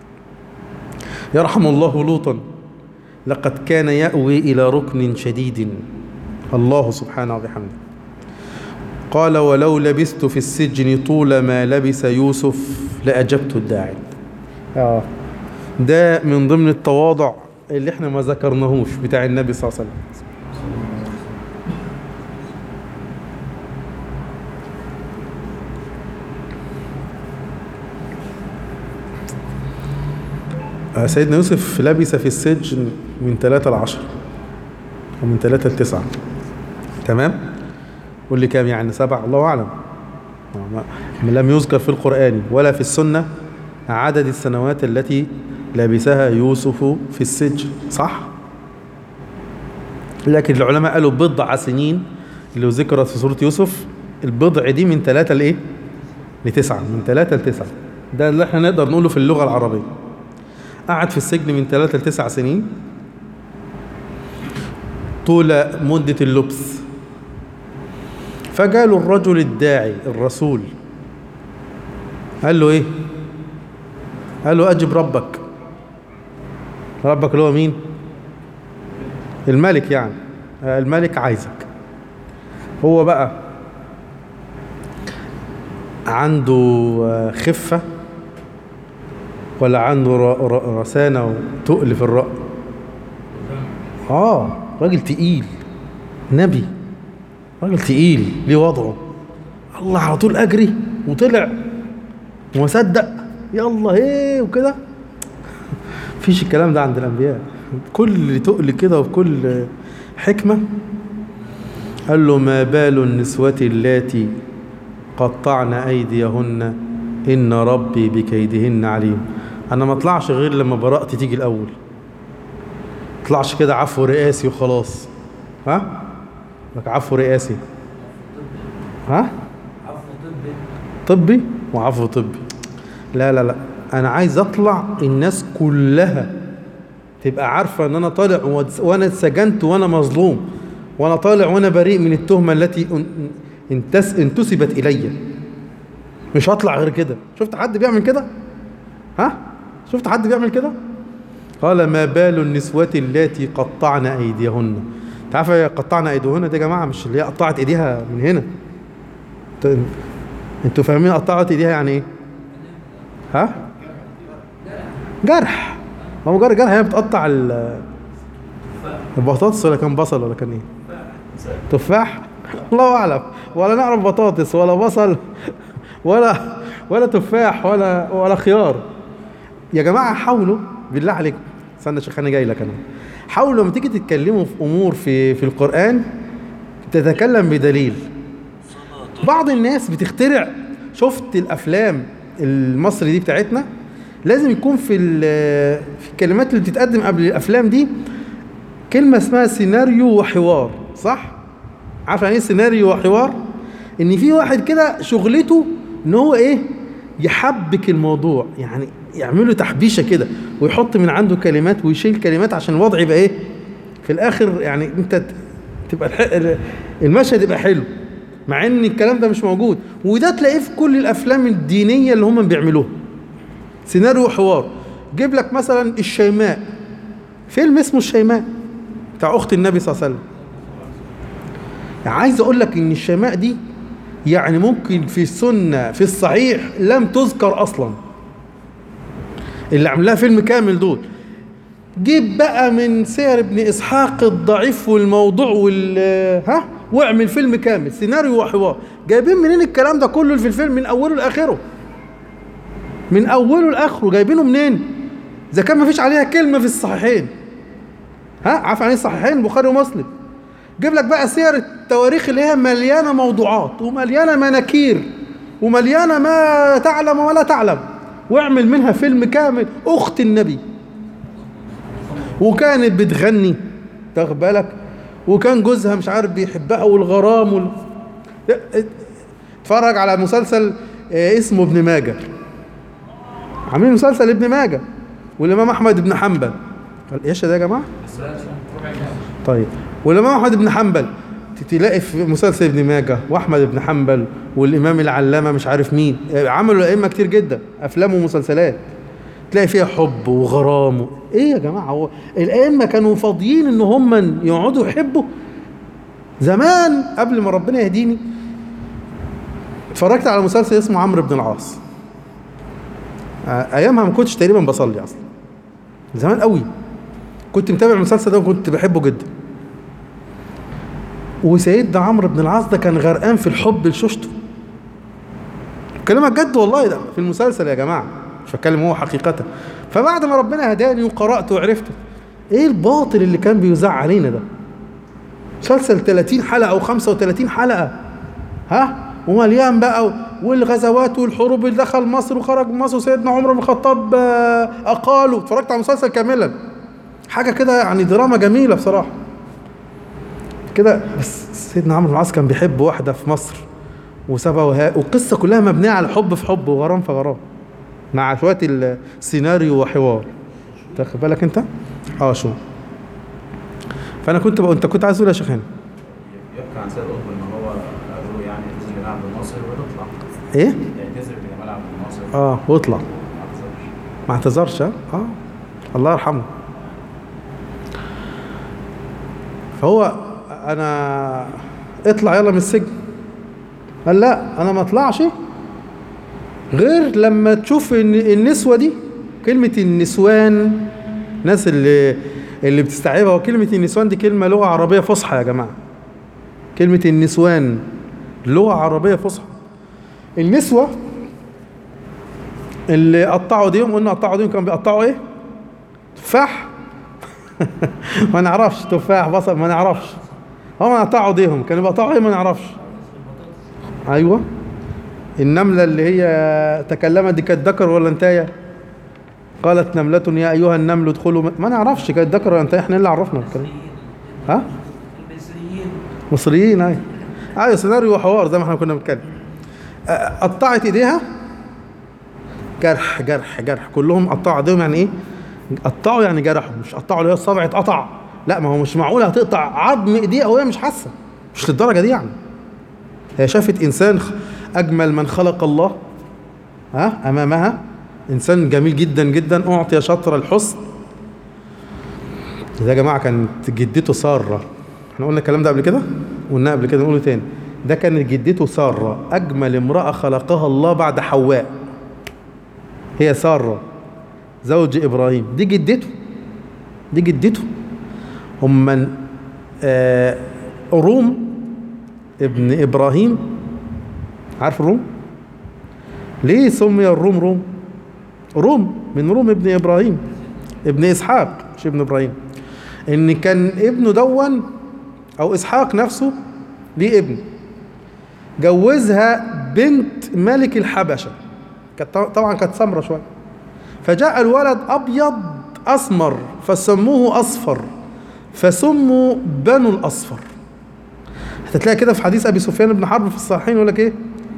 يرحم الله لوطا لقد كان يأوي إلى ركن شديد الله سبحانه وبحمده قال ولو لبثت في السجن طول ما لبس يوسف لأجبت الداعي آه. ده من ضمن التواضع اللي احنا ما ذكرناهوش بتاع النبي صلى الله عليه وسلم آه، سيدنا يوسف لبث في السجن من ثلاثة لعشرة ومن ثلاثة لتسعة تمام قول لي كام يعني سبع الله أعلم آه، ما- لم يذكر في القرآن ولا في السنة عدد السنوات التي لبثها يوسف في السجن صح لكن العلماء قالوا بضع سنين اللي ذكرت في سورة يوسف البضع دي من ثلاثة لإيه لتسعة من ثلاثة لتسعة ده اللي احنا نقدر نقوله في اللغة العربية قعد في السجن من ثلاثة لتسع سنين طول مدة اللبس فجاله الرجل الداعي الرسول قال له ايه قال له اجب ربك ربك اللي هو مين الملك يعني آه، الملك عايزك هو بقى عنده آه، خفة ولا عنده ر- ر- رسانة وتقل في الرأي اه راجل تقيل نبي راجل تقيل ليه وضعه الله على طول اجري وطلع وما صدق يلا ايه وكده مفيش الكلام ده عند الانبياء كل تقل كده وبكل حكمه قال له ما بال النسوة اللاتي قطعن ايديهن ان ربي بكيدهن عليم انا ما اطلعش غير لما براءتي تيجي الاول اطلعش كده عفو رئاسي وخلاص ها لك عفو رئاسي ها طبي وعفو طبي لا لا لا انا عايز اطلع الناس كلها تبقى عارفه ان انا طالع وأت- وانا اتسجنت وانا مظلوم وانا طالع وانا بريء من التهمه التي ان- انتس انتسبت الي مش هطلع غير كده شفت حد بيعمل كده ها شفت حد بيعمل كده قال ما بال النسوة اللاتي قطعن أيديهن تعرف يا قطعن أيديهن دي يا جماعة مش اللي هي قطعت إيديها من هنا انت- انتوا فاهمين قطعت إيديها يعني إيه؟ ها؟ جرح هو مجرد جرح هي بتقطع ال- البطاطس ولا كان بصل ولا كان إيه؟ تفاح؟ الله أعلم ولا نعرف بطاطس ولا بصل ولا ولا تفاح ولا ولا خيار يا جماعه حاولوا بالله عليكم استنى يا شيخ انا جاي لك انا حاولوا لما تيجي تتكلموا في امور في في القران تتكلم بدليل بعض الناس بتخترع شفت الافلام المصري دي بتاعتنا لازم يكون في ال- في الكلمات اللي بتتقدم قبل الافلام دي كلمه اسمها سيناريو وحوار صح عارف يعني ايه سيناريو وحوار ان في واحد كده شغلته ان هو ايه يحبك الموضوع يعني يعمله تحبيشه كده ويحط من عنده كلمات ويشيل كلمات عشان الوضع يبقى ايه في الاخر يعني انت ت- تبقى الح- المشهد يبقى حلو مع ان الكلام ده مش موجود وده تلاقيه في كل الافلام الدينيه اللي هم بيعملوها سيناريو وحوار جيب لك مثلا الشيماء فيلم اسمه الشيماء بتاع اخت النبي صلى الله عليه وسلم عايز اقول لك ان الشيماء دي يعني ممكن في السنه في الصحيح لم تذكر اصلا اللي عملها فيلم كامل دول جيب بقى من سير ابن اسحاق الضعيف والموضوع وال ها واعمل فيلم كامل سيناريو وحوار جايبين منين الكلام ده كله في الفيلم من اوله لاخره من اوله لاخره جايبينه منين اذا كان ما فيش عليها كلمه في الصحيحين ها عارف يعني ايه الصحيحين البخاري ومسلم جيب لك بقى سير التواريخ اللي هي مليانه موضوعات ومليانه مناكير ومليانه ما تعلم ولا تعلم واعمل منها فيلم كامل اخت النبي وكانت بتغني تاخد بالك وكان جوزها مش عارف بيحبها والغرام وال... اتفرج على مسلسل آه، اسمه ابن ماجه عاملين مسلسل ابن ماجه والامام احمد بن حنبل قال ايش ده يا جماعه طيب والامام احمد بن حنبل تلاقي في مسلسل ابن ماجه واحمد بن حنبل والامام العلامه مش عارف مين آه، عملوا ائمه كتير جدا افلام ومسلسلات تلاقي فيها حب وغرام و... ايه يا جماعه هو الائمه كانوا فاضيين ان هم يقعدوا يحبوا زمان قبل ما ربنا يهديني اتفرجت على مسلسل اسمه عمرو بن العاص آه، ايامها ما كنتش تقريبا بصلي اصلا زمان قوي كنت متابع المسلسل ده وكنت بحبه جدا وسيدنا عمرو بن العاص ده كان غرقان في الحب لشوشته كلامك جد والله ده في المسلسل يا جماعه مش بتكلم هو حقيقة فبعد ما ربنا هداني وقرأت وعرفته ايه الباطل اللي كان بيذاع علينا ده مسلسل 30 حلقة او 35 حلقة ها ومليان بقى والغزوات والحروب اللي دخل مصر وخرج من مصر وسيدنا عمر بن الخطاب آه، اقاله اتفرجت على المسلسل كاملا حاجة كده يعني دراما جميلة بصراحة كده بس سيدنا عمرو بن العاص كان بيحب واحدة في مصر وسابها وها والقصة كلها مبنية على حب في حب وغرام في غرام مع شويه السيناريو وحوار تاخد بالك انت اه شو فانا كنت بقول انت كنت عايز تقول يا شيخ هاني يحكى عن سيد قطب ان هو قالوا له يعني اعتذر لجمال عبد الناصر وتطلع ايه يعتذر لجمال عبد الناصر اه واطلع ما اعتذرش ما اعتذرش ها؟ اه الله يرحمه فهو انا اطلع يلا من السجن قال لا انا ما اطلعش غير لما تشوف ان النسوه دي كلمه النسوان الناس اللي اللي بتستوعبها وكلمه النسوان دي كلمه لغه عربيه فصحى يا جماعه كلمه النسوان لغه عربيه فصحى النسوه اللي قطعوا ديهم قلنا قطعوا ديهم كانوا بيقطعوا ايه تفاح ما نعرفش تفاح بصل ما نعرفش هم قطعوا ديهم كانوا بيقطعوا ايه ما نعرفش ايوه النملة اللي هي تكلمت دي كانت ذكر ولا انتايه قالت نملة يا أيها النمل ادخلوا م- ما نعرفش كانت ذكر ولا انتايه احنا اللي عرفنا الكلام ها المصريين مصريين ايوه ايوه سيناريو وحوار زي ما احنا كنا بنتكلم آه، قطعت ايديها جرح جرح جرح كلهم قطعوا ايديهم يعني ايه قطعوا يعني جرحوا مش قطعوا اللي هي الصبع اتقطع لا ما هو مش معقول هتقطع عظم ايديها وهي مش حاسه مش للدرجه دي يعني هي شافت انسان خ- اجمل من خلق الله ها امامها انسان جميل جدا جدا اعطي شطر الحسن ده يا جماعه كانت جدته ساره احنا قلنا الكلام ده قبل كده قلنا قبل كده نقوله تاني ده كانت جدته ساره اجمل امراه خلقها الله بعد حواء هي ساره زوج ابراهيم دي جدته دي جدته هم من آه روم ابن ابراهيم عارف الروم ليه سمي الروم روم روم من روم ابن ابراهيم ابن اسحاق مش ابن ابراهيم ان كان ابنه دون او اسحاق نفسه ليه ابن جوزها بنت ملك الحبشه كانت طبعا- طبعا كانت سمره شويه فجاء الولد ابيض اسمر فسموه اصفر فسموا بنو الاصفر هتلاقي كده في حديث ابي سفيان بن حرب في الصحيحين يقول لك ايه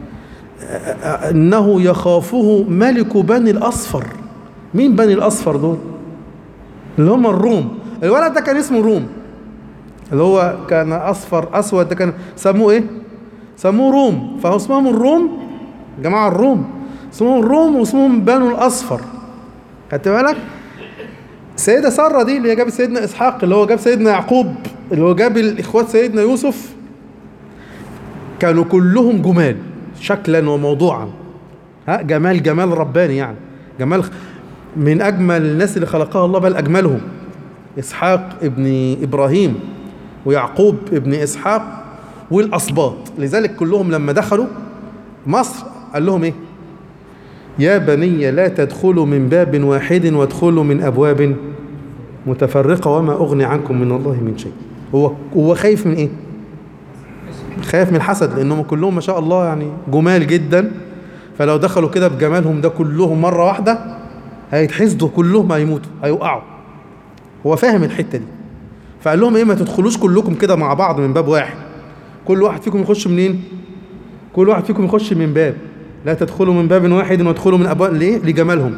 انه يخافه ملك بني الاصفر مين بني الاصفر دول اللي هم الروم الولد ده كان اسمه روم اللي هو كان اصفر اسود ده كان سموه ايه سموه روم فهو اسمهم الروم جماعه الروم اسمهم الروم واسمهم بنو الاصفر خدت بالك سيدة سارة دي اللي هي جابت سيدنا إسحاق اللي هو جاب سيدنا يعقوب اللي هو جاب الإخوات سيدنا يوسف كانوا كلهم جمال شكلا وموضوعا ها جمال جمال رباني يعني جمال من أجمل الناس اللي خلقها الله بل أجملهم إسحاق ابن إبراهيم ويعقوب ابن إسحاق والأسباط لذلك كلهم لما دخلوا مصر قال لهم إيه يا بني لا تدخلوا من باب واحد وادخلوا من أبواب متفرقة وما أغني عنكم من الله من شيء هو هو خايف من إيه؟ خايف من الحسد لأنهم كلهم ما شاء الله يعني جمال جدا فلو دخلوا كده بجمالهم ده كلهم مرة واحدة هيتحسدوا كلهم هيموتوا هيوقعوا هو فاهم الحتة دي فقال لهم ايه ما تدخلوش كلكم كده مع بعض من باب واحد كل واحد فيكم يخش منين كل واحد فيكم يخش من باب لا تدخلوا من باب واحد وادخلوا من ابواب ليه لجمالهم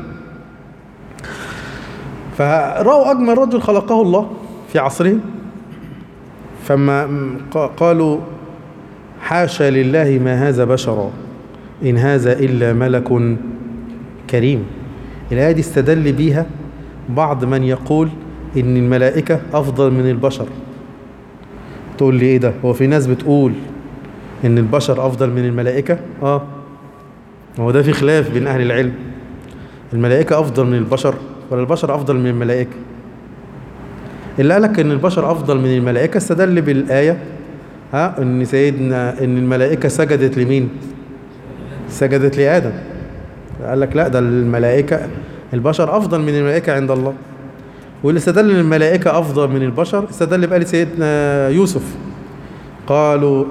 فرأوا أجمل رجل خلقه الله في عصرهم فما ق- قالوا حاشا لله ما هذا بشرا إن هذا إلا ملك كريم الآية دي استدل بيها بعض من يقول إن الملائكة أفضل من البشر تقول لي إيه ده هو في ناس بتقول إن البشر أفضل من الملائكة آه هو ده في خلاف بين أهل العلم الملائكة أفضل من البشر ولا البشر أفضل من الملائكة اللي قالك إن البشر أفضل من الملائكة استدل بالآية ها إن سيدنا إن الملائكة سجدت لمين؟ سجدت لآدم قال لك لا ده الملائكة البشر أفضل من الملائكة عند الله واللي استدل ان الملائكة أفضل من البشر استدل بآية سيدنا يوسف قالوا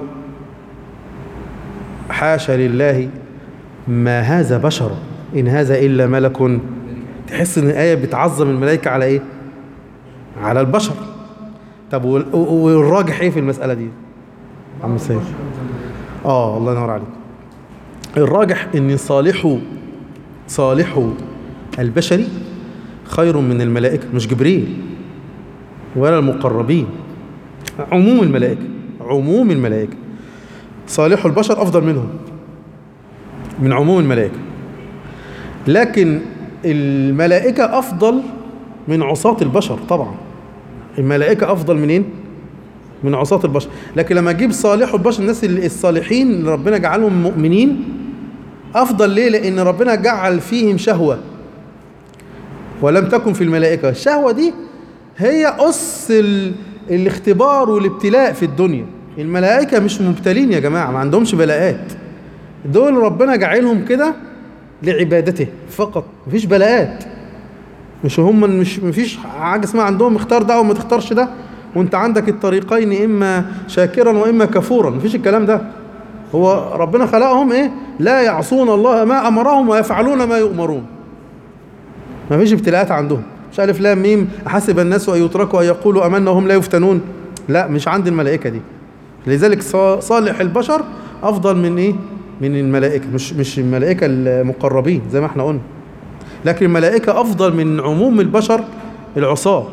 حاشا لله ما هذا بشر إن هذا إلا ملك تحس إن الآية بتعظم الملائكة على إيه؟ على البشر طب وال- والراجح إيه في المسألة دي؟ عم سيد آه الله ينور عليك الراجح إن صالحه صالحه البشري خير من الملائكة مش جبريل ولا المقربين عموم الملائكة عموم الملائكة صالح البشر أفضل منهم من عموم الملائكة لكن الملائكة أفضل من عصاة البشر طبعا الملائكة أفضل منين؟ من عصاة البشر لكن لما أجيب صالح البشر الناس اللي- الصالحين اللي ربنا جعلهم مؤمنين أفضل ليه؟ لأن ربنا جعل فيهم شهوة ولم تكن في الملائكة الشهوة دي هي أس ال... الاختبار والابتلاء في الدنيا الملائكة مش مبتلين يا جماعة ما عندهمش بلاءات دول ربنا جعلهم كده لعبادته فقط مفيش بلاءات مش هم مش مفيش حاجة اسمها عندهم اختار ده وما تختارش ده وانت عندك الطريقين اما شاكرا واما كفورا مفيش الكلام ده هو ربنا خلقهم ايه لا يعصون الله ما امرهم ويفعلون ما يؤمرون ما فيش ابتلاءات عندهم مش الف لام ميم حسب الناس ان يتركوا ان يقولوا امنا وهم لا يفتنون لا مش عند الملائكه دي لذلك صا- صالح البشر افضل من ايه من الملائكه مش مش الملائكه المقربين زي ما احنا قلنا لكن الملائكه افضل من عموم البشر العصاه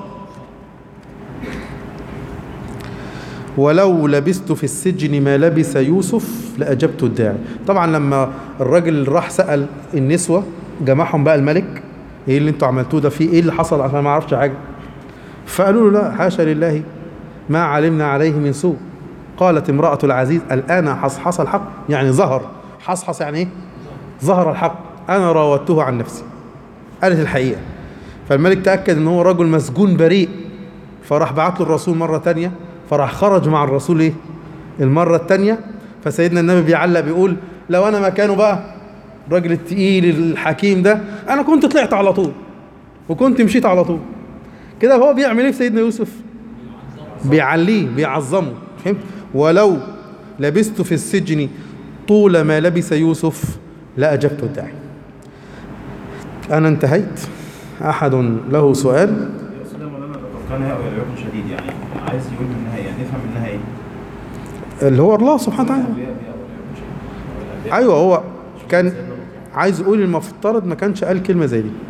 ولو لبست في السجن ما لبس يوسف لأجبت الداعي طبعا لما الراجل راح سأل النسوة جمعهم بقى الملك ايه اللي انتوا عملتوه ده فيه ايه اللي حصل عشان ما اعرفش حاجة فقالوا له لا حاشا لله ما علمنا عليه من سوء قالت امرأة العزيز الآن حصحص الحق يعني ظهر حصحص يعني ايه ظهر الحق أنا راودته عن نفسي قالت الحقيقة فالملك تأكد ان هو رجل مسجون بريء فراح بعت له الرسول مرة تانية فراح خرج مع الرسول ايه المرة التانية فسيدنا النبي بيعلق بيقول لو انا مكانه بقى الراجل التقيل الحكيم ده انا كنت طلعت على طول وكنت مشيت على طول كده هو بيعمل ايه في سيدنا يوسف بيعليه بيعظمه فهمت ولو لبست في السجن طول ما لبس يوسف لأجبت الداعي أنا انتهيت أحد له سؤال يا استاذ مولانا لو كان هي او يكون شديد يعني عايز يقول منها ايه يعني نفهم منها ايه؟ اللي هو الله سبحانه وتعالى الأنبياء بيها ولا يكون شديد؟ ولا الأنبياء؟ أيوه هو كان سيدنا لوط. عايز يقول المفترض ما كانش قال كلمة زي دي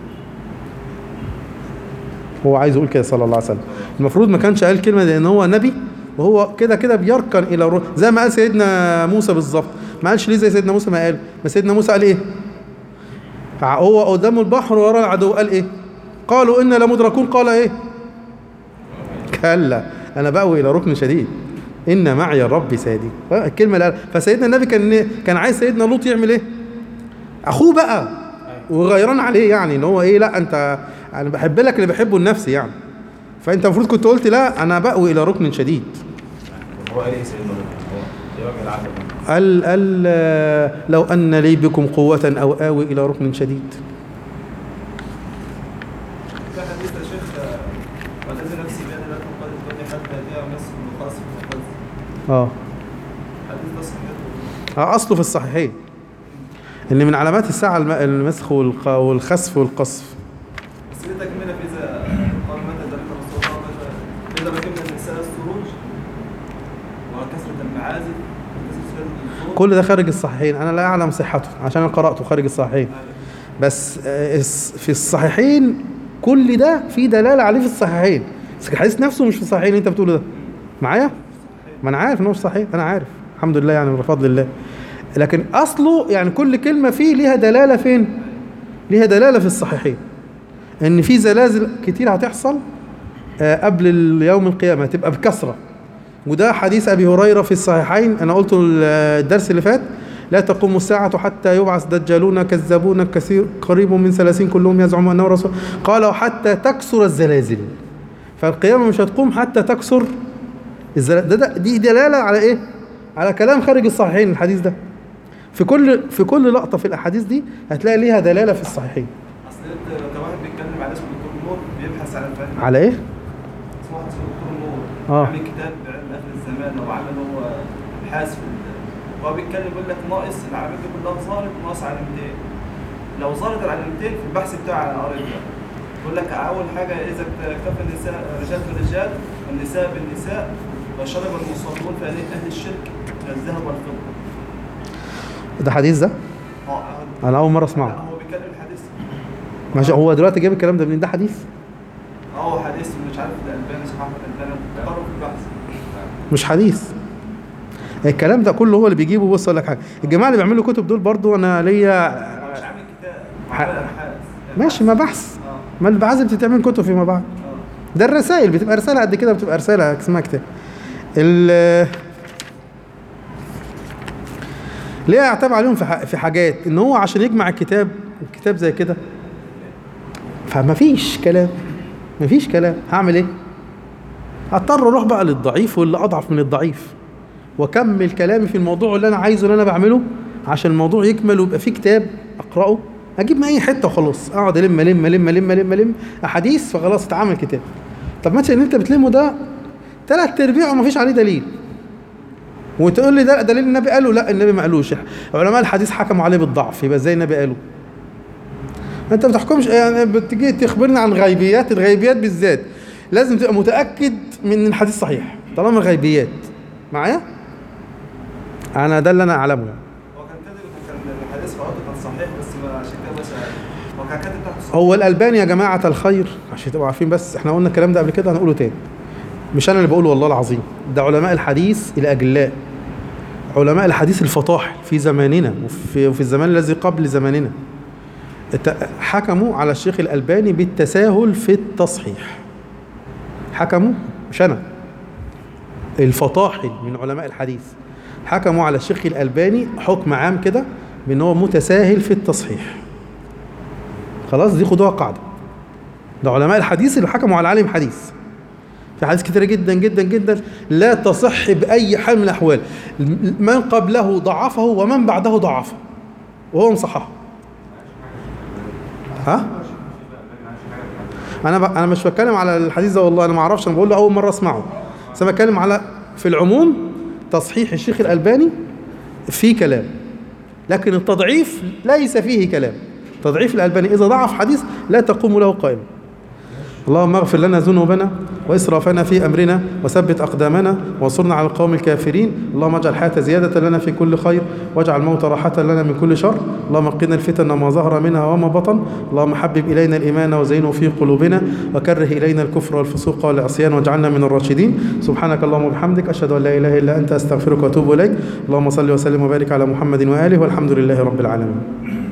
هو عايز يقول كده صلى الله عليه وسلم المفروض ما كانش قال كلمة لأن هو نبي وهو كده كده بيركن إلى الروح زي ما قال سيدنا موسى بالظبط ما قالش ليه زي سيدنا موسى ما قال ما سيدنا موسى قال إيه هو قدام البحر ورا العدو قال إيه قالوا إنا لمدركون قال إيه كلا أنا بأوي إلى ركن شديد إن معي ربي سيدي الكلمة اللي قال فسيدنا النبي كان كان عايز سيدنا لوط يعمل إيه اخوه بقى وغيران عليه يعني ان هو ايه لا انت انا بحب لك اللي بحبه لنفسي يعني فانت المفروض كنت قلت لا انا بأوي الى ركن شديد هو قال ايه سيدنا لوط؟ هو ايه وجه العدل؟ قال قال آه، لو أن لي بكم قوة أو آوي إلى ركن شديد في حديث يا شيخ آه، والذي نفسي بيده لا تنقضي الدنيا حتى يبيع مسك وقصف وقذف اه حديث ده صحيح آه، أصله في الصحيحين إن من علامات الساعة الم- المسخ والق- والخسف والقصف بس في تكمله في اذا قال متى دليل الرسول صلى الله عليه وسلم اذا ركبنا النساء السروج وكثره المعازف وكثره سيره الفور كل ده خارج الصحيحين أنا لا أعلم صحته عشان أنا قرأته خارج الصحيحين بس آه، الس- في الصحيحين كل ده في دلالة عليه في الصحيحين بس الحديث نفسه مش في الصحيحين اللي أنت بتقوله ده معايا؟ ما أنا عارف إن هو مش صحيح أنا عارف الحمد لله يعني بفضل الله لكن أصله يعني كل كلمة فيه ليها دلالة فين؟ ليها دلالة في الصحيحين إن في زلازل كتير هتحصل آه، قبل اليوم القيامة تبقى بكثرة وده حديث أبي هريرة في الصحيحين أنا قلته الدرس اللي فات لا تقوم الساعة حتى يبعث دجالون كذابون كثير قريب من ثلاثين كلهم يزعم أنه رسول قال وحتى تكسر الزلازل فالقيامة مش هتقوم حتى تكسر الزلازل ده, ده دي دلالة على إيه؟ على كلام خارج الصحيحين الحديث ده في كل في كل لقطة في الأحاديث دي هتلاقي ليها دلالة في الصحيحين اصل انت كواحد بيتكلم على اسم دكتور نور بيبحث عن الفهم على إيه؟ اسمه واحد اسمه دكتور نور آه. عامل كتاب بعلم اخر الزمان او عمل هو ابحاث في ال- هو بيتكلم يقول لك ناقص العلامات دي كلها ظهرت ناقص علامتين لو ظهرت العلامتين في البحث بتاع قريت ده يقول لك اول حاجه اذا اكتفى النساء الرجال بالرجال والنساء بالنساء وشرب المصلون في اهل الشرك الذهب والفضه ده حديث ده؟ اه أنا أول مرة لا، أسمعه هو بيتكلم الحديث ماشي هو دلوقتي جايب الكلام ده منين ده حديث؟ اه هو حديث مش عارف الالباني صحابه الالباني قرروا في البحث مش حديث الكلام ده كله هو اللي بيجيبه بص اقول لك حاجه الجماعه اللي بيعملوا كتب دول برضو انا ليا هو مش عامل كتاب هو ح- عامل ابحاث ماشي ما بحث اه ما اللي بعزم بتتعمل كتب فيما بعد اه ده الرسائل بتبقى رساله قد كده بتبقى رساله اسمها كتاب ال ليه اعتب عليهم في ح- في حاجات ان هو عشان يجمع الكتاب الكتاب زي كده فما فيش كلام ما فيش كلام هعمل ايه اضطر اروح بقى للضعيف واللي اضعف من الضعيف واكمل كلامي في الموضوع اللي انا عايزه اللي انا بعمله عشان الموضوع يكمل ويبقى فيه كتاب اقراه اجيب من اي حته وخلاص اقعد الم الم الم الم الم الم احاديث فخلاص اتعمل كتاب طب مثلا اللي انت بتلمه ده ثلاث ارباعه ما فيش عليه دليل وتقول لي ده دليل النبي قاله لا النبي ما قالوش علماء الحديث حكموا عليه بالضعف يبقى ازاي النبي قاله انت ما بتحكمش يعني بتيجي تخبرني عن غيبيات الغيبيات بالذات لازم تبقى متاكد من إن الحديث صحيح طالما غيبيات معايا انا ده اللي انا اعلمه يعني. هو كان كاتب كان الحديث في عقده كان صحيح بس ما عشان كده بس هو كان كاتب تحت الصحيح هو الألباني يا جماعة الخير عشان تبقوا عارفين بس احنا قلنا الكلام ده قبل كده هنقوله تاني مش أنا اللي بقوله والله العظيم ده علماء الحديث الأجلاء علماء الحديث الفطاحل في زماننا وفي, وفي الزمان الذي قبل زماننا الت- حكموا على الشيخ الألباني بالتساهل في التصحيح حكموا مش أنا الفطاحل من علماء الحديث حكموا على الشيخ الألباني حكم عام كده بأن هو متساهل في التصحيح خلاص دي خدوها قاعدة ده علماء الحديث اللي حكموا على عالم حديث في حديث كتيرة جدا جدا جدا لا تصح بأي حال من الأحوال من قبله ضعفه ومن بعده ضعفه وهو مصححه ها انا ب... انا مش بتكلم على الحديث ده والله انا ما اعرفش انا بقول له اول مره اسمعه بس انا بتكلم على في العموم تصحيح الشيخ الالباني في كلام لكن التضعيف ليس فيه كلام تضعيف الألباني إذا ضعف حديث لا تقوم له قائمة اللهم اغفر لنا ذنوبنا وإسرافنا في أمرنا وثبت أقدامنا وانصرنا على القوم الكافرين اللهم اجعل الحياة زيادة لنا في كل خير واجعل الموت راحة لنا من كل شر اللهم قنا الفتن ما ظهر منها وما بطن اللهم حبب إلينا الإيمان وزينه في قلوبنا وكره إلينا الكفر والفسوق والعصيان واجعلنا من الراشدين سبحانك اللهم وبحمدك أشهد أن لا إله إلا أنت أستغفرك وأتوب إليك اللهم صل وسلم وبارك على محمد وآله والحمد لله رب العالمين